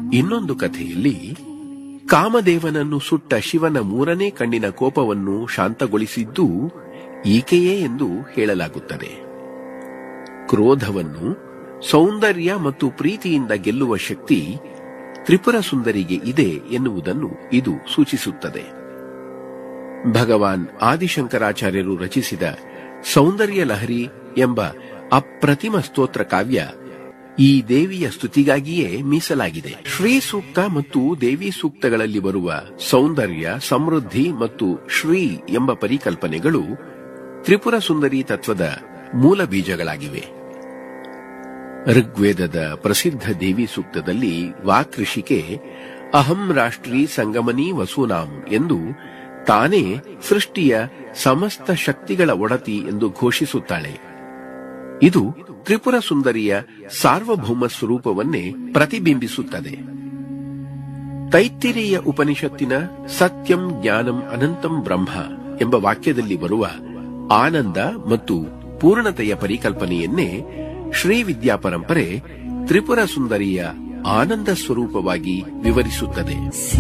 ಇನ್ನೊಂದು ಕಥೆಯಲ್ಲಿ ಕಾಮದೇವನನ್ನು ಸುಟ್ಟ ಶಿವನ ಮೂರನೇ ಕಣ್ಣಿನ ಕೋಪವನ್ನು ಶಾಂತಗೊಳಿಸಿದ್ದು ಈಕೆಯೇ ಎಂದು ಹೇಳಲಾಗುತ್ತದೆ ಕ್ರೋಧವನ್ನು ಸೌಂದರ್ಯ ಮತ್ತು ಪ್ರೀತಿಯಿಂದ ಗೆಲ್ಲುವ ಶಕ್ತಿ ತ್ರಿಪುರ ಸುಂದರಿಗೆ ಇದೆ ಎನ್ನುವುದನ್ನು ಇದು ಸೂಚಿಸುತ್ತದೆ ಭಗವಾನ್ ಆದಿಶಂಕರಾಚಾರ್ಯರು ರಚಿಸಿದ ಸೌಂದರ್ಯ ಲಹರಿ ಎಂಬ ಅಪ್ರತಿಮ ಸ್ತೋತ್ರ ಕಾವ್ಯ ಈ ದೇವಿಯ ಸ್ತುತಿಗಾಗಿಯೇ ಮೀಸಲಾಗಿದೆ ಶ್ರೀ ಸೂಕ್ತ ಮತ್ತು ದೇವಿ ಸೂಕ್ತಗಳಲ್ಲಿ ಬರುವ ಸೌಂದರ್ಯ ಸಮೃದ್ಧಿ ಮತ್ತು ಶ್ರೀ ಎಂಬ ಪರಿಕಲ್ಪನೆಗಳು ತ್ರಿಪುರ ಸುಂದರಿ ತತ್ವದ ಮೂಲ ಬೀಜಗಳಾಗಿವೆ ಋಗ್ವೇದದ ಪ್ರಸಿದ್ಧ ದೇವಿ ಸೂಕ್ತದಲ್ಲಿ ವಾಕೃಷಿಕೆ ಅಹಂ ರಾಷ್ಟ್ರೀ ಸಂಗಮನೀ ವಸೂನಾಂ ಎಂದು ತಾನೇ ಸೃಷ್ಟಿಯ ಸಮಸ್ತ ಶಕ್ತಿಗಳ ಒಡತಿ ಎಂದು ಘೋಷಿಸುತ್ತಾಳೆ ಇದು ತ್ರಿಪುರ ಸುಂದರಿಯ ಸಾರ್ವಭೌಮ ಸ್ವರೂಪವನ್ನೇ ಪ್ರತಿಬಿಂಬಿಸುತ್ತದೆ ತೈತ್ತಿರೀಯ ಉಪನಿಷತ್ತಿನ ಸತ್ಯಂ ಜ್ಞಾನಂ ಅನಂತಂ ಬ್ರಹ್ಮ ಎಂಬ ವಾಕ್ಯದಲ್ಲಿ ಬರುವ ಆನಂದ ಮತ್ತು ಪೂರ್ಣತೆಯ ಪರಿಕಲ್ಪನೆಯನ್ನೇ ಶ್ರೀ ವಿದ್ಯಾ ಪರಂಪರೆ ತ್ರಿಪುರ ಸುಂದರಿಯ ಆನಂದ ಸ್ವರೂಪವಾಗಿ ವಿವರಿಸುತ್ತದೆ